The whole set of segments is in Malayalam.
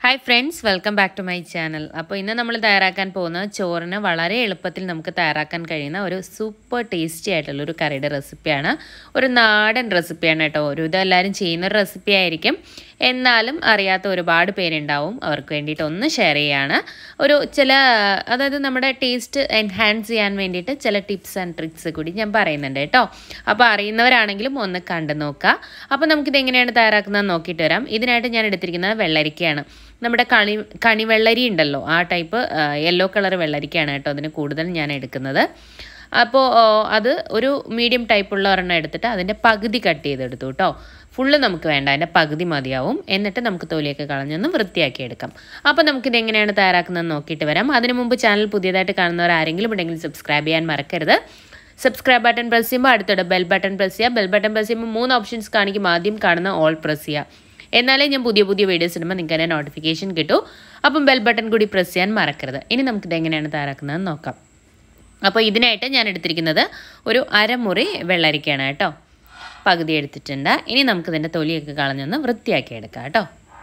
hi friends welcome back to my channel അപ്പോൾ ഇന്ന് നമ്മൾ തയ്യാറാക്കാൻ പോകുന്നത് ചോറിന് വളരെ എളുപ്പത്തിൽ നമുക്ക് തയ്യാറാക്കാൻ കഴിയുന്ന ഒരു സൂപ്പർ ടേസ്റ്റി ആയിട്ടുള്ള ഒരു കറിയുടെ റെസിപ്പിയാണ് ഒരു നാടൻ റെസിപ്പിയാണ് കേട്ടോ ഒരു ഇത് എല്ലാവരും ചെയ്യുന്ന ഒരു റെസിപ്പി ആയിരിക്കും എന്നാലും അറിയാത്ത ഒരുപാട് പേരുണ്ടാവും അവർക്ക് വേണ്ടിയിട്ട് ഒന്ന് ഷെയർ ചെയ്യാണ് ഒരു ചില അതായത് നമ്മുടെ ടേസ്റ്റ് എൻഹാൻസ് ചെയ്യാൻ വേണ്ടിയിട്ട് ചില ടിപ്സ് ആൻഡ് ട്രിക്സ് കൂടി ഞാൻ പറയുന്നുണ്ട് കേട്ടോ അപ്പോൾ അറിയുന്നവരാണെങ്കിലും ഒന്ന് കണ്ടു നോക്കുക അപ്പോൾ നമുക്കിത് എങ്ങനെയാണ് തയ്യാറാക്കുന്നത് നോക്കിയിട്ട് വരാം ഇതിനായിട്ട് ഞാൻ എടുത്തിരിക്കുന്നത് വെള്ളരിക്കയാണ് നമ്മുടെ കണി കണിവെള്ളരി ഉണ്ടല്ലോ ആ ടൈപ്പ് യെല്ലോ കളർ വെള്ളരിക്കയാണ് കേട്ടോ അതിന് കൂടുതൽ ഞാൻ എടുക്കുന്നത് അപ്പോൾ അത് ഒരു മീഡിയം ടൈപ്പുള്ള ഒരെണ്ണം എടുത്തിട്ട് അതിൻ്റെ പകുതി കട്ട് ചെയ്തെടുത്തു കേട്ടോ ഫുള്ള് നമുക്ക് വേണ്ട അതിൻ്റെ പകുതി മതിയാവും എന്നിട്ട് നമുക്ക് തൊലിയൊക്കെ കളഞ്ഞൊന്ന് വൃത്തിയാക്കി എടുക്കാം അപ്പോൾ നമുക്കിത് എങ്ങനെയാണ് തയ്യാറാക്കുന്നത് നോക്കിയിട്ട് വരാം അതിനു മുമ്പ് ചാനൽ പുതിയതായിട്ട് കാണുന്നവർ ആരെങ്കിലും ഉണ്ടെങ്കിൽ സബ്സ്ക്രൈബ് ചെയ്യാൻ മറക്കരുത് സബ്സ്ക്രൈബ് ബട്ടൺ പ്രസ് ചെയ്യുമ്പോൾ അടുത്തോടെ ബെൽ ബട്ടൺ പ്രസ് ചെയ്യുക ബെൽ ബട്ടൺ പ്രസ് ചെയ്യുമ്പോൾ മൂന്ന് ഓപ്ഷൻസ് കാണിക്കും ആദ്യം കാണുന്ന ഓൾ പ്രസ് ചെയ്യുക എന്നാലേ ഞാൻ പുതിയ പുതിയ വീഡിയോസ് ഇടുമ്പോൾ നിങ്ങൾക്ക് അതിൻ്റെ നോട്ടിഫിക്കേഷൻ കിട്ടും അപ്പം ബെൽ ബട്ടൺ കൂടി പ്രസ് ചെയ്യാൻ മറക്കരുത് ഇനി നമുക്കിത് എങ്ങനെയാണ് തയ്യാറാക്കുന്നത് നോക്കാം അപ്പോൾ ഇതിനായിട്ട് ഞാൻ എടുത്തിരിക്കുന്നത് ഒരു അരമുറി വെള്ളരിക്കയാണ് കേട്ടോ പകുതി എടുത്തിട്ടുണ്ട് ഇനി നമുക്കിതിൻ്റെ തൊലിയൊക്കെ കളഞ്ഞൊന്ന് വൃത്തിയാക്കി എടുക്കാം കേട്ടോ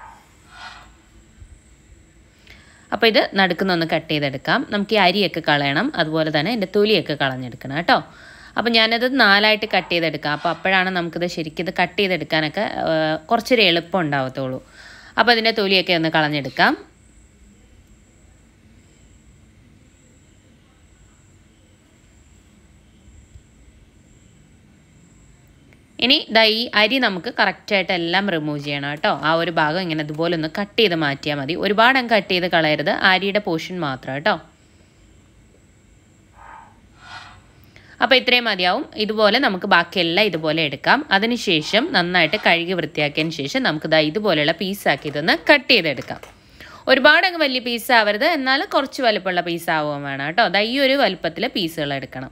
അപ്പോൾ ഇത് നടുക്കുന്നൊന്ന് കട്ട് ചെയ്തെടുക്കാം നമുക്ക് ഈ അരിയൊക്കെ കളയണം അതുപോലെ തന്നെ എൻ്റെ തൊലിയൊക്കെ കളഞ്ഞെടുക്കണം കേട്ടോ അപ്പോൾ ഞാനത് നാലായിട്ട് കട്ട് ചെയ്തെടുക്കാം അപ്പോൾ അപ്പോഴാണ് നമുക്കിത് ശരിക്കും ഇത് കട്ട് ചെയ്തെടുക്കാനൊക്കെ കുറച്ചൊരു എളുപ്പം ഉണ്ടാവത്തുള്ളൂ അപ്പോൾ അതിൻ്റെ തൊലിയൊക്കെ ഒന്ന് കളഞ്ഞെടുക്കാം ഇനി ദാ ഈ അരി നമുക്ക് കറക്റ്റായിട്ട് എല്ലാം റിമൂവ് ചെയ്യണം കേട്ടോ ആ ഒരു ഭാഗം ഇങ്ങനെ ഇതുപോലെ ഒന്ന് കട്ട് ചെയ്ത് മാറ്റിയാൽ മതി ഒരുപാട് അങ്ങ് കട്ട് ചെയ്ത് കളയരുത് അരിയുടെ പോർഷൻ മാത്രം കേട്ടോ അപ്പോൾ ഇത്രയും മതിയാവും ഇതുപോലെ നമുക്ക് ബാക്കിയെല്ലാം ഇതുപോലെ എടുക്കാം അതിനുശേഷം നന്നായിട്ട് കഴുകി വൃത്തിയാക്കിയതിന് ശേഷം നമുക്ക് ദാ ഇതുപോലെയുള്ള പീസാക്കി ഇതൊന്ന് കട്ട് ചെയ്തെടുക്കാം ഒരുപാട് അങ്ങ് വലിയ പീസ് ആവരുത് എന്നാൽ കുറച്ച് വലുപ്പമുള്ള പീസ് ആവുകയും വേണം കേട്ടോ ദാ ഈ ഒരു വലുപ്പത്തിൽ പീസുകൾ എടുക്കണം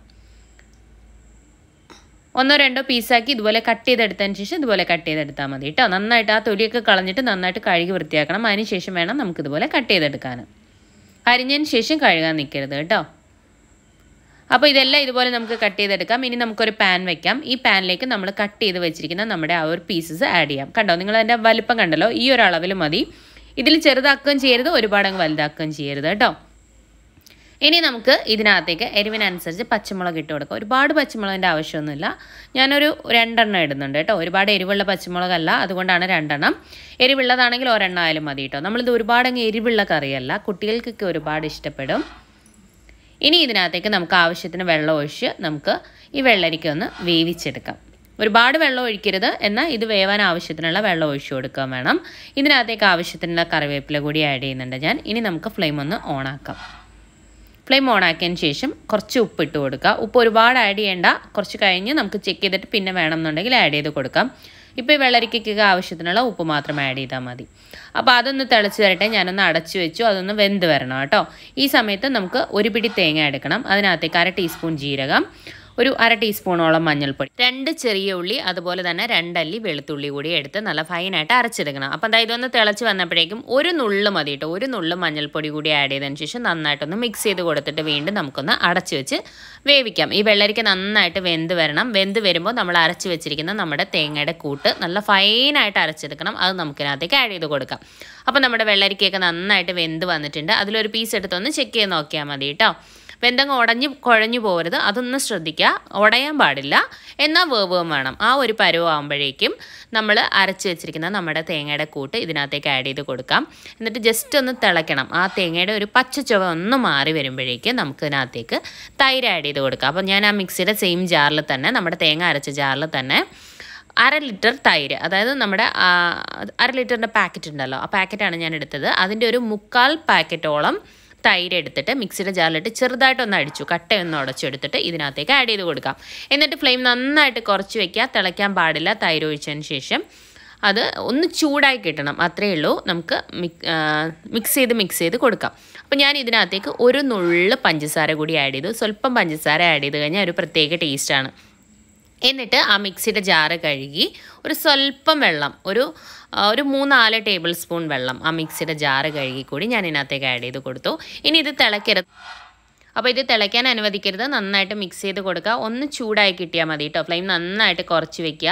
ഒന്നോ രണ്ടോ പീസാക്കി ഇതുപോലെ കട്ട് ചെയ്തെടുത്തതിന് ശേഷം ഇതുപോലെ കട്ട് ചെയ്തെടുത്താൽ മതി കേട്ടോ നന്നായിട്ട് ആ തൊലിയൊക്കെ കളഞ്ഞിട്ട് നന്നായിട്ട് കഴുകി വൃത്തിയാക്കണം അതിന് ശേഷം വേണം നമുക്കിതുപോലെ കട്ട് ചെയ്തെടുക്കാൻ അരിഞ്ഞതിന് ശേഷം കഴുകാൻ നിൽക്കരുത് കേട്ടോ അപ്പോൾ ഇതെല്ലാം ഇതുപോലെ നമുക്ക് കട്ട് ചെയ്തെടുക്കാം ഇനി നമുക്കൊരു പാൻ വെക്കാം ഈ പാനിലേക്ക് നമ്മൾ കട്ട് ചെയ്ത് വെച്ചിരിക്കുന്ന നമ്മുടെ ആ ഒരു പീസസ് ആഡ് ചെയ്യാം കണ്ടോ നിങ്ങൾ അതിൻ്റെ വലിപ്പം കണ്ടല്ലോ ഈ ഒരു അളവിൽ മതി ഇതിൽ ചെറുതാക്കുകയും ചെയ്യരുത് ഒരുപാട് അങ്ങ് വലുതാക്കുകയും ചെയ്യരുത് കേട്ടോ ഇനി നമുക്ക് ഇതിനകത്തേക്ക് എരിവിനനുസരിച്ച് പച്ചമുളക് ഇട്ട് കൊടുക്കാം ഒരുപാട് പച്ചമുളകിൻ്റെ ആവശ്യമൊന്നുമില്ല ഞാനൊരു രണ്ടെണ്ണം ഇടുന്നുണ്ട് കേട്ടോ ഒരുപാട് എരിവുള്ള പച്ചമുളകല്ല അതുകൊണ്ടാണ് രണ്ടെണ്ണം എരിവുള്ളതാണെങ്കിൽ ഒരെണ്ണം ആയാലും മതി കേട്ടോ നമ്മളിത് ഒരുപാട് അങ്ങ് എരിവുള്ള കറിയല്ല കുട്ടികൾക്കൊക്കെ ഒരുപാട് ഇഷ്ടപ്പെടും ഇനി ഇതിനകത്തേക്ക് നമുക്ക് ആവശ്യത്തിന് വെള്ളം ഒഴിച്ച് നമുക്ക് ഈ വെള്ളരിക്ക ഒന്ന് വേവിച്ചെടുക്കാം ഒരുപാട് വെള്ളം ഒഴിക്കരുത് എന്നാൽ ഇത് വേവാൻ ആവശ്യത്തിനുള്ള വെള്ളം ഒഴിച്ചു കൊടുക്കാൻ വേണം ഇതിനകത്തേക്ക് ആവശ്യത്തിനുള്ള കറിവേപ്പില കൂടി ആഡ് ചെയ്യുന്നുണ്ട് ഞാൻ ഇനി നമുക്ക് ഫ്ലെയിം ഒന്ന് ഓണാക്കാം ഫ്ലെയിം ഓൺ ആക്കിയതിന് ശേഷം കുറച്ച് ഉപ്പ് ഇട്ട് കൊടുക്കുക ഉപ്പ് ഒരുപാട് ആഡ് ചെയ്യേണ്ട കുറച്ച് കഴിഞ്ഞ് നമുക്ക് ചെക്ക് ചെയ്തിട്ട് പിന്നെ വേണമെന്നുണ്ടെങ്കിൽ ആഡ് ചെയ്ത് കൊടുക്കാം ഇപ്പോൾ ഈ വെള്ളരിക്കൊക്കെ ആവശ്യത്തിനുള്ള ഉപ്പ് മാത്രം ആഡ് ചെയ്താൽ മതി അപ്പോൾ അതൊന്ന് തിളച്ച് വരട്ടെ ഞാനൊന്ന് അടച്ചു വെച്ചു അതൊന്ന് വെന്ത് വരണം കേട്ടോ ഈ സമയത്ത് നമുക്ക് ഒരു പിടി തേങ്ങ എടുക്കണം അതിനകത്തേക്ക് അര ടീസ്പൂൺ ജീരകം ഒരു അര ടീസ്പൂണോളം മഞ്ഞൾപ്പൊടി രണ്ട് ചെറിയ ഉള്ളി അതുപോലെ തന്നെ രണ്ടല്ലി വെളുത്തുള്ളി കൂടി എടുത്ത് നല്ല ഫൈനായിട്ട് അരച്ചെടുക്കണം അപ്പം അതായത് ഇതൊന്ന് തിളച്ച് വന്നപ്പോഴേക്കും ഒരു നുള്ള് മതി കേട്ടോ ഒരു നുള്ള് മഞ്ഞൾപ്പൊടി കൂടി ആഡ് ചെയ്തതിന് ശേഷം നന്നായിട്ടൊന്ന് മിക്സ് ചെയ്ത് കൊടുത്തിട്ട് വീണ്ടും നമുക്കൊന്ന് അടച്ച് വെച്ച് വേവിക്കാം ഈ വെള്ളരിക്ക നന്നായിട്ട് വെന്ത് വരണം വെന്ത് വരുമ്പോൾ നമ്മൾ അരച്ച് വെച്ചിരിക്കുന്ന നമ്മുടെ തേങ്ങയുടെ കൂട്ട് നല്ല ഫൈനായിട്ട് അരച്ചെടുക്കണം അത് നമുക്കിനകത്തേക്ക് ആഡ് ചെയ്ത് കൊടുക്കാം അപ്പോൾ നമ്മുടെ വെള്ളരിക്കയൊക്കെ നന്നായിട്ട് വെന്ത് വന്നിട്ടുണ്ട് അതിലൊരു പീസ് എടുത്തൊന്ന് ചെക്ക് ചെയ്ത് നോക്കിയാൽ മതി കേട്ടോ വെന്തങ്ങ് ഉടഞ്ഞ് കുഴഞ്ഞു പോകരുത് അതൊന്ന് ശ്രദ്ധിക്കുക ഉടയാൻ പാടില്ല എന്നാൽ വേവും വേണം ആ ഒരു പരുവാകുമ്പോഴേക്കും നമ്മൾ അരച്ച് വെച്ചിരിക്കുന്ന നമ്മുടെ തേങ്ങയുടെ കൂട്ട് ഇതിനകത്തേക്ക് ആഡ് ചെയ്ത് കൊടുക്കാം എന്നിട്ട് ജസ്റ്റ് ഒന്ന് തിളയ്ക്കണം ആ തേങ്ങയുടെ ഒരു പച്ച ചുവ ഒന്ന് മാറി വരുമ്പോഴേക്കും നമുക്ക് ഇതിനകത്തേക്ക് തൈര് ആഡ് ചെയ്ത് കൊടുക്കാം അപ്പോൾ ഞാൻ ആ മിക്സിയുടെ സെയിം ജാറിൽ തന്നെ നമ്മുടെ തേങ്ങ അരച്ച ജാറിൽ തന്നെ അര ലിറ്റർ തൈര് അതായത് നമ്മുടെ അര ലിറ്ററിൻ്റെ പാക്കറ്റ് ഉണ്ടല്ലോ ആ പാക്കറ്റാണ് ഞാൻ എടുത്തത് അതിൻ്റെ ഒരു മുക്കാൽ പാക്കറ്റോളം തൈര് എടുത്തിട്ട് മിക്സിയുടെ ജാറിലിട്ട് ചെറുതായിട്ടൊന്ന് അടിച്ചു കട്ടയൊന്ന് ഉടച്ചെടുത്തിട്ട് ഇതിനകത്തേക്ക് ആഡ് ചെയ്ത് കൊടുക്കാം എന്നിട്ട് ഫ്ലെയിം നന്നായിട്ട് കുറച്ച് വയ്ക്കുക തിളയ്ക്കാൻ പാടില്ല തൈര് ഒഴിച്ചതിന് ശേഷം അത് ഒന്ന് ചൂടായി കിട്ടണം അത്രയേ ഉള്ളൂ നമുക്ക് മിക്സ് ചെയ്ത് മിക്സ് ചെയ്ത് കൊടുക്കാം അപ്പോൾ ഞാൻ ഇതിനകത്തേക്ക് ഒരു നുള്ള് പഞ്ചസാര കൂടി ആഡ് ചെയ്തു സ്വല്പം പഞ്ചസാര ആഡ് ചെയ്ത് കഴിഞ്ഞാൽ ഒരു പ്രത്യേക ടേസ്റ്റാണ് എന്നിട്ട് ആ മിക്സിയുടെ ജാറ് കഴുകി ഒരു സ്വല്പം വെള്ളം ഒരു ഒരു മൂന്നാല് ടേബിൾ സ്പൂൺ വെള്ളം ആ മിക്സിയുടെ ജാറ് കഴുകി കൂടി ഞാൻ ഇതിനകത്തേക്ക് ആഡ് ചെയ്ത് കൊടുത്തു ഇനി ഇത് തിളക്കരുത് അപ്പോൾ ഇത് തിളയ്ക്കാൻ അനുവദിക്കരുത് നന്നായിട്ട് മിക്സ് ചെയ്ത് കൊടുക്കുക ഒന്ന് ചൂടായി കിട്ടിയാൽ മതി കേട്ടോ ഫ്ലെയിം നന്നായിട്ട് കുറച്ച് വെക്കുക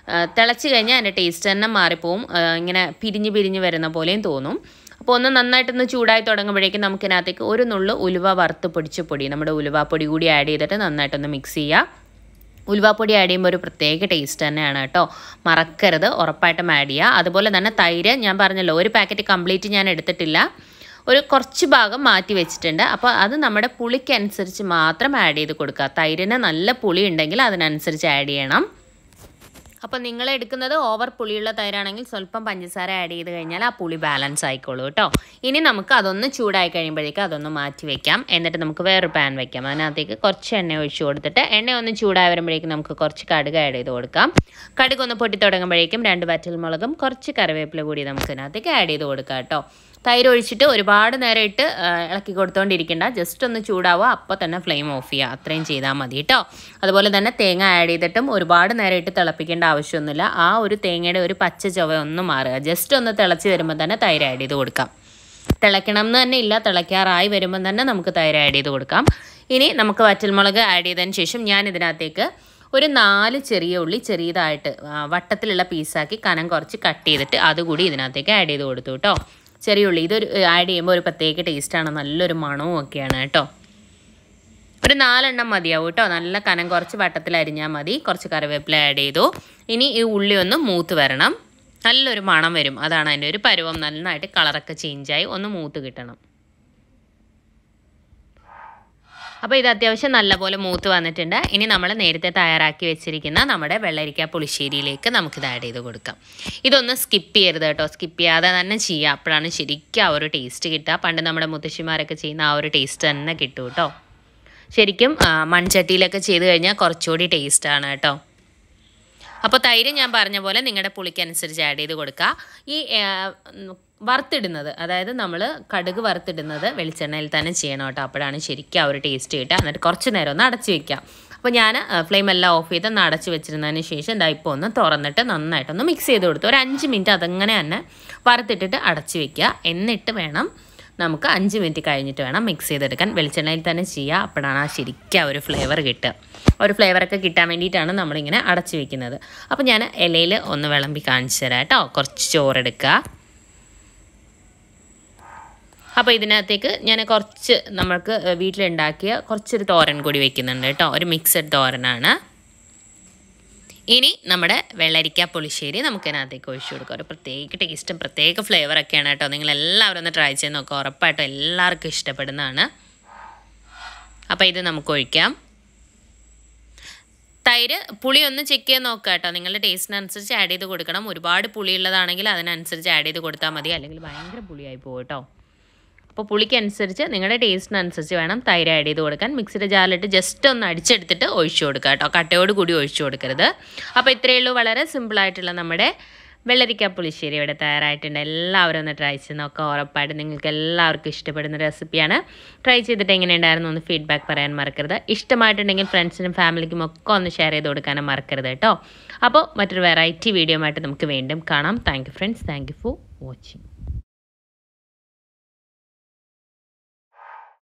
ആ, തിളച്ച് കഴിഞ്ഞാൽ അതിൻ്റെ ടേസ്റ്റ് തന്നെ മാറിപ്പോവും ആ, ഇങ്ങനെ പിരിഞ്ഞ് പിരിഞ്ഞ് വരുന്ന പോലെയും തോന്നും അപ്പോൾ ഒന്ന് നന്നായിട്ടൊന്ന് ചൂടായി തുടങ്ങുമ്പോഴേക്കും നമുക്കിതിനകത്തേക്ക് ഒരു നുള്ളു ഉലുവ വറുത്ത് പൊടിച്ച പൊടി നമ്മുടെ ഉലുവാപ്പൊടി കൂടി ആഡ് ചെയ്തിട്ട് നന്നായിട്ടൊന്ന് മിക്സ് ചെയ്യുക ഉലുവാപ്പൊടി ആഡ് ചെയ്യുമ്പോൾ ഒരു പ്രത്യേക ടേസ്റ്റ് തന്നെയാണ് കേട്ടോ മറക്കരുത് ഉറപ്പായിട്ടും ആഡ് ചെയ്യുക അതുപോലെ തന്നെ തൈര് ഞാൻ പറഞ്ഞല്ലോ ഒരു പാക്കറ്റ് കംപ്ലീറ്റ് ഞാൻ എടുത്തിട്ടില്ല ഒരു കുറച്ച് ഭാഗം മാറ്റി വെച്ചിട്ടുണ്ട് അപ്പോൾ അത് നമ്മുടെ പുളിക്കനുസരിച്ച് മാത്രം ആഡ് ചെയ്ത് കൊടുക്കുക തൈരിന് നല്ല പുളി ഉണ്ടെങ്കിൽ അതിനനുസരിച്ച് ആഡ് ചെയ്യണം അപ്പോൾ നിങ്ങൾ എടുക്കുന്നത് ഓവർ പുളിയുള്ള തൈരാണെങ്കിൽ സ്വല്പം പഞ്ചസാര ആഡ് ചെയ്ത് കഴിഞ്ഞാൽ ആ പുളി ബാലൻസ് ആയിക്കോളൂ കേട്ടോ ഇനി നമുക്ക് അതൊന്ന് ചൂടായി കഴിയുമ്പോഴേക്കും അതൊന്ന് മാറ്റി വെക്കാം എന്നിട്ട് നമുക്ക് വേറൊരു പാൻ വെക്കാം അതിനകത്തേക്ക് കുറച്ച് എണ്ണ ഒഴിച്ച് കൊടുത്തിട്ട് എണ്ണ ഒന്ന് ചൂടായി വരുമ്പോഴേക്കും നമുക്ക് കുറച്ച് കടുക് ആഡ് ചെയ്ത് കൊടുക്കാം കടുക് ഒന്ന് പൊട്ടി തുടങ്ങുമ്പോഴേക്കും രണ്ട് വറ്റൽമുളകും കുറച്ച് കറിവേപ്പില കൂടി നമുക്ക് ഇതിനകത്തേക്ക് ആഡ് ചെയ്ത് കൊടുക്കാം കേട്ടോ തൈര് ഒഴിച്ചിട്ട് ഒരുപാട് നേരം ഇട്ട് ആ, ഇളക്കി കൊടുത്തോണ്ടിരിക്കണ്ട ജസ്റ്റ് ഒന്ന് ചൂടാവുക അപ്പോൾ തന്നെ ഫ്ലെയിം ഓഫ് ചെയ്യുക അത്രയും ചെയ്താൽ മതി കേട്ടോ അതുപോലെ തന്നെ തേങ്ങ ആഡ് ചെയ്തിട്ടും ഒരുപാട് നേരം ഇട്ട് തിളപ്പിക്കേണ്ട ആവശ്യമൊന്നുമില്ല ആ ഒരു തേങ്ങയുടെ ഒരു പച്ച ചുവ ഒന്ന് മാറുക ജസ്റ്റ് ഒന്ന് തിളച്ച് വരുമ്പോൾ തന്നെ തൈര് ആഡ് ചെയ്ത് കൊടുക്കാം തിളയ്ക്കണം എന്ന് തന്നെ ഇല്ല തിളയ്ക്കാറായി വരുമ്പോൾ തന്നെ നമുക്ക് തൈര് ആഡ് ചെയ്ത് കൊടുക്കാം ഇനി നമുക്ക് വറ്റൽമുളക് ആഡ് ചെയ്തതിന് ശേഷം ഞാൻ ഇതിനകത്തേക്ക് ഒരു നാല് ചെറിയ ഉള്ളി ചെറിയതായിട്ട് ആ, വട്ടത്തിലുള്ള പീസാക്കി കനം കുറച്ച് കട്ട് ചെയ്തിട്ട് അതുകൂടി ഇതിനകത്തേക്ക് ആഡ് ചെയ്ത് കൊടുത്തു കേട്ടോ ചെറിയ ഉള്ളി ഇതൊരു ആഡ് ചെയ്യുമ്പോൾ ഒരു പ്രത്യേക ടേസ്റ്റാണ് നല്ലൊരു മണവും ഒക്കെയാണ് കേട്ടോ ഒരു നാലെണ്ണം മതിയാവും കേട്ടോ നല്ല കനം കുറച്ച് വട്ടത്തിൽ അരിഞ്ഞാൽ മതി കുറച്ച് കറിവേപ്പില ആഡ് ചെയ്തു ഇനി ഈ ഉള്ളി ഒന്ന് മൂത്ത് വരണം നല്ലൊരു മണം വരും അതാണ് അതിൻ്റെ ഒരു പരുവം നന്നായിട്ട് കളറൊക്കെ ചേഞ്ചായി ഒന്ന് മൂത്ത് കിട്ടണം അപ്പോൾ ഇത് അത്യാവശ്യം നല്ലപോലെ മൂത്ത് വന്നിട്ടുണ്ട് ഇനി നമ്മൾ നേരത്തെ തയ്യാറാക്കി വെച്ചിരിക്കുന്ന നമ്മുടെ വെള്ളരിക്ക പുളിശ്ശേരിയിലേക്ക് നമുക്കിത് ആഡ് ചെയ്ത് കൊടുക്കാം ഇതൊന്ന് സ്കിപ്പ് ചെയ്യരുത് കേട്ടോ സ്കിപ്പ് ചെയ്യാതെ തന്നെ ചെയ്യുക അപ്പോഴാണ് ശരിക്കും ആ ഒരു ടേസ്റ്റ് കിട്ടുക പണ്ട് നമ്മുടെ മുത്തശ്ശിമാരൊക്കെ ചെയ്യുന്ന ആ ഒരു ടേസ്റ്റ് തന്നെ കിട്ടും കേട്ടോ ശരിക്കും ആ, മൺചട്ടിയിലൊക്കെ ചെയ്ത് കഴിഞ്ഞാൽ കുറച്ചുകൂടി ടേസ്റ്റാണ് കേട്ടോ അപ്പോൾ തൈര് ഞാൻ പറഞ്ഞ പോലെ നിങ്ങളുടെ പുളിക്കനുസരിച്ച് ആഡ് ചെയ്ത് കൊടുക്കുക ഈ ആ, ഉം, വറുത്തിടുന്നത് അതായത് നമ്മൾ കടുക് വറുത്തിടുന്നത് വെളിച്ചെണ്ണയിൽ തന്നെ ചെയ്യണം കേട്ടോ അപ്പോഴാണ് ശരിക്കും ആ ഒരു ടേസ്റ്റ് കിട്ടുക എന്നിട്ട് കുറച്ച് നേരം ഒന്ന് അടച്ച് വെക്കാം അപ്പോൾ ഞാൻ ഫ്ലെയിം എല്ലാം ഓഫ് ചെയ്ത് ഒന്ന് അടച്ച് വെച്ചിരുന്നതിന് ശേഷം ഇതാ ഇപ്പോൾ ഒന്ന് തുറന്നിട്ട് നന്നായിട്ടൊന്ന് മിക്സ് ചെയ്ത് കൊടുത്തു ഒരു അഞ്ച് മിനിറ്റ് അതങ്ങനെ തന്നെ വറുത്തിട്ടിട്ട് അടച്ച് വെക്കുക എന്നിട്ട് വേണം നമുക്ക് അഞ്ച് മിനിറ്റ് കഴിഞ്ഞിട്ട് വേണം മിക്സ് ചെയ്തെടുക്കാൻ വെളിച്ചെണ്ണയിൽ തന്നെ ചെയ്യുക അപ്പോഴാണ് ആ ശരിക്കും ആ ഒരു ഫ്ലേവർ കിട്ടുക ഒരു ഫ്ലേവറൊക്കെ കിട്ടാൻ വേണ്ടിയിട്ടാണ് നമ്മളിങ്ങനെ അടച്ച് വെക്കുന്നത് അപ്പോൾ ഞാൻ ഇലയിൽ ഒന്ന് വിളമ്പി കാണിച്ചു തരാം കേട്ടോ കുറച്ച് ചോറെടുക്കുക അപ്പോൾ ഇതിനകത്തേക്ക് ഞാൻ കുറച്ച് നമ്മൾക്ക് വീട്ടിലുണ്ടാക്കിയ കുറച്ചൊരു തോരൻ കൂടി വെക്കുന്നുണ്ട് കേട്ടോ ഒരു മിക്സഡ് തോരനാണ് ഇനി നമ്മുടെ വെള്ളരിക്ക പുളിശ്ശേരി നമുക്ക് ഇതിനകത്തേക്ക് ഒഴിച്ചു കൊടുക്കാം ഒരു പ്രത്യേക ടേസ്റ്റും പ്രത്യേക ഫ്ലേവറൊക്കെയാണ് കേട്ടോ നിങ്ങൾ എല്ലാവരും ഒന്ന് ട്രൈ ചെയ്ത് നോക്കുക ഉറപ്പായിട്ടും എല്ലാവർക്കും ഇഷ്ടപ്പെടുന്നതാണ് അപ്പോൾ ഇത് നമുക്ക് ഒഴിക്കാം തൈര് പുളി ഒന്ന് ചെക്ക് ചെയ്ത് നോക്കുക കേട്ടോ നിങ്ങളുടെ ടേസ്റ്റിനനുസരിച്ച് ആഡ് ചെയ്ത് കൊടുക്കണം ഒരുപാട് പുളിയുള്ളതാണെങ്കിൽ അതിനനുസരിച്ച് ആഡ് ചെയ്ത് കൊടുത്താൽ മതി അല്ലെങ്കിൽ ഭയങ്കര പുളിയായി പോകും കേട്ടോ അപ്പോൾ പുളിക്ക് അനുസരിച്ച് നിങ്ങളുടെ ടേസ്റ്റിനനുസരിച്ച് വേണം തൈര് ആഡ് ചെയ്ത് കൊടുക്കാൻ മിക്സിയുടെ ജാറിലിട്ട് ജസ്റ്റ് ഒന്ന് അടിച്ചെടുത്തിട്ട് ഒഴിച്ചു കൊടുക്കുക കേട്ടോ കട്ടയോട് കൂടി ഒഴിച്ചു കൊടുക്കരുത് അപ്പോൾ ഇത്രയേ ഉള്ളൂ വളരെ സിമ്പിളായിട്ടുള്ള നമ്മുടെ വെള്ളരിക്ക പുളിശ്ശേരി ഇവിടെ തയ്യാറായിട്ടുണ്ട് എല്ലാവരും ഒന്ന് ട്രൈ ചെയ്ത് നോക്കുക ഉറപ്പായിട്ട് നിങ്ങൾക്ക് എല്ലാവർക്കും ഇഷ്ടപ്പെടുന്ന റെസിപ്പിയാണ് ട്രൈ ചെയ്തിട്ട് എങ്ങനെയുണ്ടായിരുന്നു ഒന്ന് ഫീഡ്ബാക്ക് പറയാൻ മറക്കരുത് ഇഷ്ടമായിട്ടുണ്ടെങ്കിൽ ഫ്രണ്ട്സിനും ഫാമിലിക്കും ഒക്കെ ഒന്ന് ഷെയർ ചെയ്ത് കൊടുക്കാനും മറക്കരുത് കേട്ടോ അപ്പോൾ മറ്റൊരു വെറൈറ്റി വീഡിയോ ആയിട്ട് നമുക്ക് വീണ്ടും കാണാം thank you friends thank you for watching